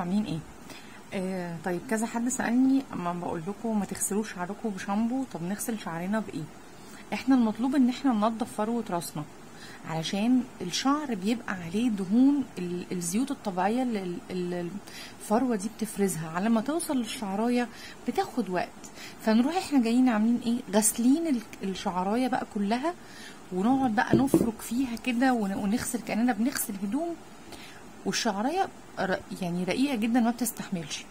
عاملين ايه آه طيب كذا حد سالني اما بقول لكم ما تغسلوش شعركم بشامبو طب نغسل شعرنا بايه احنا المطلوب ان احنا ننضف فروه راسنا علشان الشعر بيبقى عليه دهون ال- الزيوت الطبيعيه اللي ال- ال- الفروه دي بتفرزها على ما توصل للشعرايه بتاخد وقت فنروح احنا جايين عاملين ايه غاسلين ال- الشعرايه بقى كلها ونقعد بقى نفرك فيها كده ون- ونغسل كاننا بنغسل هدوم والشعريه ر- يعني رقيقه جدا ما بتستحملش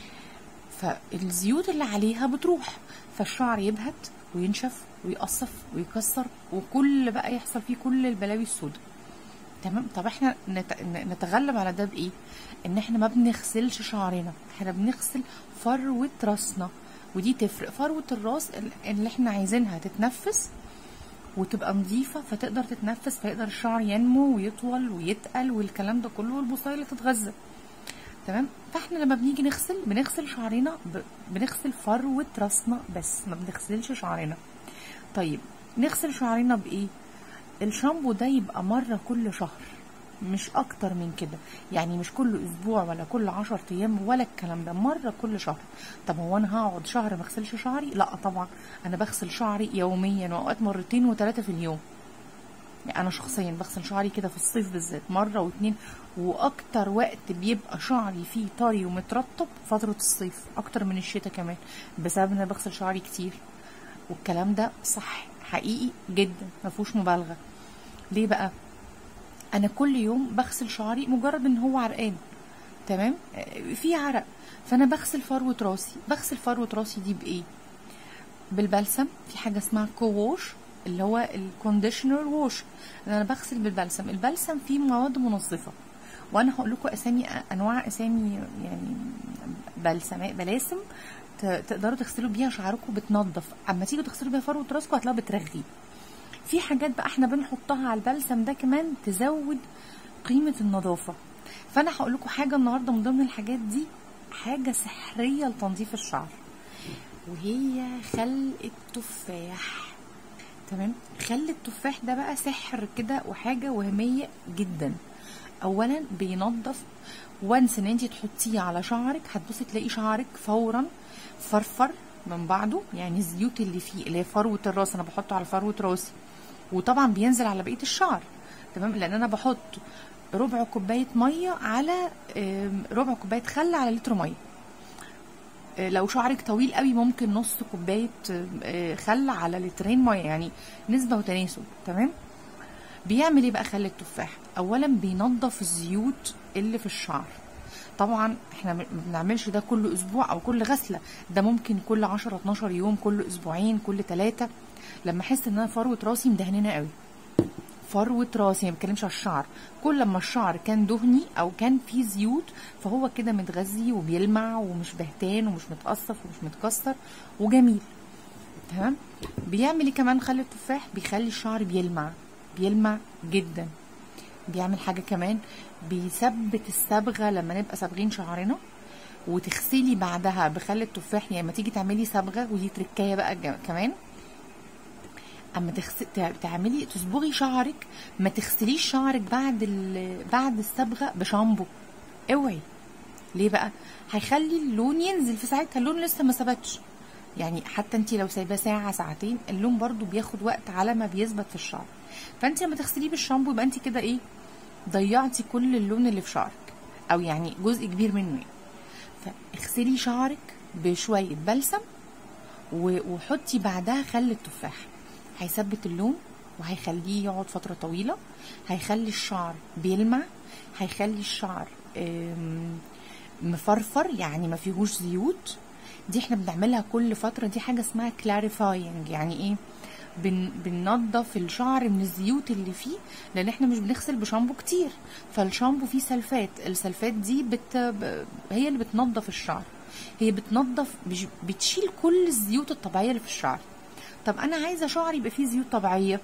فالزيوت اللي عليها بتروح فالشعر يبهت وينشف ويقصف ويكسر وكل بقى يحصل فيه كل البلاوي السوداء تمام طب احنا نت- ن- نتغلب على ده بايه ان احنا ما بنغسلش شعرنا احنا بنغسل فروه راسنا ودي تفرق فروه الراس ال- اللي احنا عايزينها تتنفس وتبقى نظيفة فتقدر تتنفس فيقدر الشعر ينمو ويطول ويتقل والكلام ده كله والبصيلة تتغذى تمام فاحنا لما بنيجي نغسل بنغسل شعرنا ب... بنغسل فروة راسنا بس ما بنغسلش شعرنا طيب نغسل شعرنا بايه الشامبو ده يبقى مرة كل شهر مش اكتر من كده يعني مش كل اسبوع ولا كل عشر ايام ولا الكلام ده مرة كل شهر طب هو انا هقعد شهر ما اغسلش شعري لا طبعا انا بغسل شعري يوميا واوقات مرتين وثلاثة في اليوم يعني انا شخصيا بغسل شعري كده في الصيف بالذات مره واتنين واكتر وقت بيبقى شعري فيه طري ومترطب فتره الصيف اكتر من الشتاء كمان بسبب ان انا بغسل شعري كتير والكلام ده صح حقيقي جدا ما فيهوش مبالغه ليه بقى انا كل يوم بغسل شعري مجرد ان هو عرقان تمام آه، في عرق فانا بغسل فروه راسي بغسل فروه راسي دي بايه بالبلسم في حاجه اسمها كووش اللي هو الكونديشنر ووش انا بغسل بالبلسم البلسم فيه مواد منظفه وانا هقول لكم اسامي انواع اسامي يعني بلسم بلاسم ت- تقدروا تغسلوا بيها شعركم بتنظف اما تيجوا تغسلوا بيها فروه راسكم هتلاقوها بترغي في حاجات بقى احنا بنحطها على البلسم ده كمان تزود قيمه النظافه فانا هقول لكم حاجه النهارده من ضمن الحاجات دي حاجه سحريه لتنظيف الشعر وهي خل التفاح تمام خل التفاح ده بقى سحر كده وحاجه وهميه جدا اولا بينظف وانس ان انت تحطيه على شعرك هتبصي تلاقي شعرك فورا فرفر من بعضه يعني الزيوت اللي فيه اللي هي فروه الراس انا بحطه على فروه راسي وطبعا بينزل على بقيه الشعر تمام لان انا بحط ربع كوبايه ميه على آم، ربع كوبايه خل على لتر ميه آه، لو شعرك طويل قوي ممكن نص كوبايه آه، خل على لترين ميه يعني نسبه وتناسب تمام بيعمل ايه بقى خل التفاح اولا بينظف الزيوت اللي في الشعر طبعا احنا ما بنعملش ده كل اسبوع او كل غسله ده ممكن كل 10 12 يوم كل اسبوعين كل ثلاثه لما احس ان انا فروه راسي مدهننه قوي فروه راسي ما بتكلمش على الشعر كل لما الشعر كان دهني او كان فيه زيوت فهو كده متغذي وبيلمع ومش بهتان ومش متقصف ومش متكسر وجميل تمام بيعمل ايه كمان خل التفاح بيخلي الشعر بيلمع بيلمع جدا بيعمل حاجه كمان بيثبت الصبغه لما نبقى صابغين شعرنا وتغسلي بعدها بخل التفاح يعني لما تيجي تعملي صبغه ودي تركايه بقى ج- كمان اما تغس... تع- تعملي تصبغي شعرك ما تغسليش شعرك بعد ال... بعد الصبغه بشامبو اوعي ليه بقى هيخلي اللون ينزل في ساعتها اللون لسه ما ثبتش يعني حتى انت لو سايباه ساعه ساعتين اللون برضو بياخد وقت على ما بيثبت في الشعر فانت لما تغسليه بالشامبو يبقى انت كده ايه ضيعتي كل اللون اللي في شعرك او يعني جزء كبير منه يعني. فاغسلي شعرك بشويه بلسم و- وحطي بعدها خل التفاح هيثبت اللون وهيخليه يقعد فترة طويلة هيخلي الشعر بيلمع هيخلي الشعر آم، مفرفر يعني ما فيهوش زيوت دي احنا بنعملها كل فترة دي حاجة اسمها clarifying يعني ايه بن بننضف الشعر من الزيوت اللي فيه لان احنا مش بنغسل بشامبو كتير فالشامبو فيه سلفات السلفات دي بت... ب- هي اللي بتنضف الشعر هي بتنضف مش بتشيل كل الزيوت الطبيعيه اللي في الشعر طب انا عايزه شعري يبقى فيه زيوت طبيعيه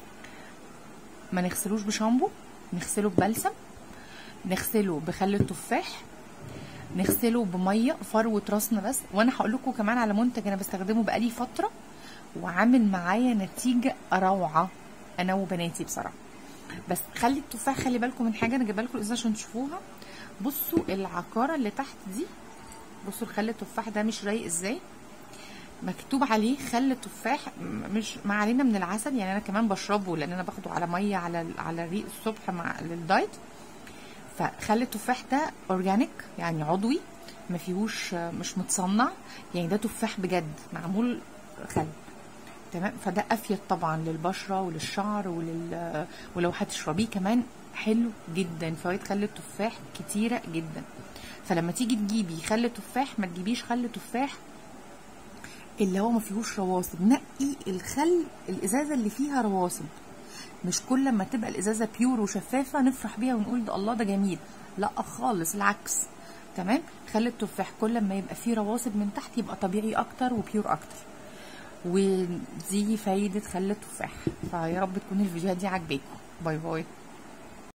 ما نغسلوش بشامبو نغسله ببلسم نغسله بخل التفاح نغسله بميه فروه راسنا بس وانا هقول لكم كمان على منتج انا بستخدمه بقالي فتره وعامل معايا نتيجه روعه انا وبناتي بصراحه بس خلي التفاح خلي بالكم من حاجه انا جايبه لكم الازازه عشان تشوفوها بصوا العكاره اللي تحت دي بصوا الخل التفاح ده مش رايق ازاي مكتوب عليه خل تفاح م- مش ما علينا من العسل يعني انا كمان بشربه لان انا باخده على ميه على على الريق الصبح مع للدايت فخل التفاح ده اورجانيك يعني عضوي ما فيهوش مش متصنع يعني ده تفاح بجد معمول خل تمام فده افيد طبعا للبشره وللشعر ولل ولو هتشربيه كمان حلو جدا فوائد خل التفاح كتيره جدا فلما تيجي تجيبي خل تفاح ما تجيبيش خل تفاح اللي هو ما فيهوش رواسب نقي الخل الازازه اللي فيها رواسب مش كل ما تبقى الازازه بيور وشفافه نفرح بيها ونقول ده الله ده جميل لا خالص العكس تمام خل التفاح كل ما يبقى فيه رواسب من تحت يبقى طبيعي اكتر وبيور اكتر ودي فايده خل التفاح فيا رب تكون الفيديوهات دي عجباكم باي باي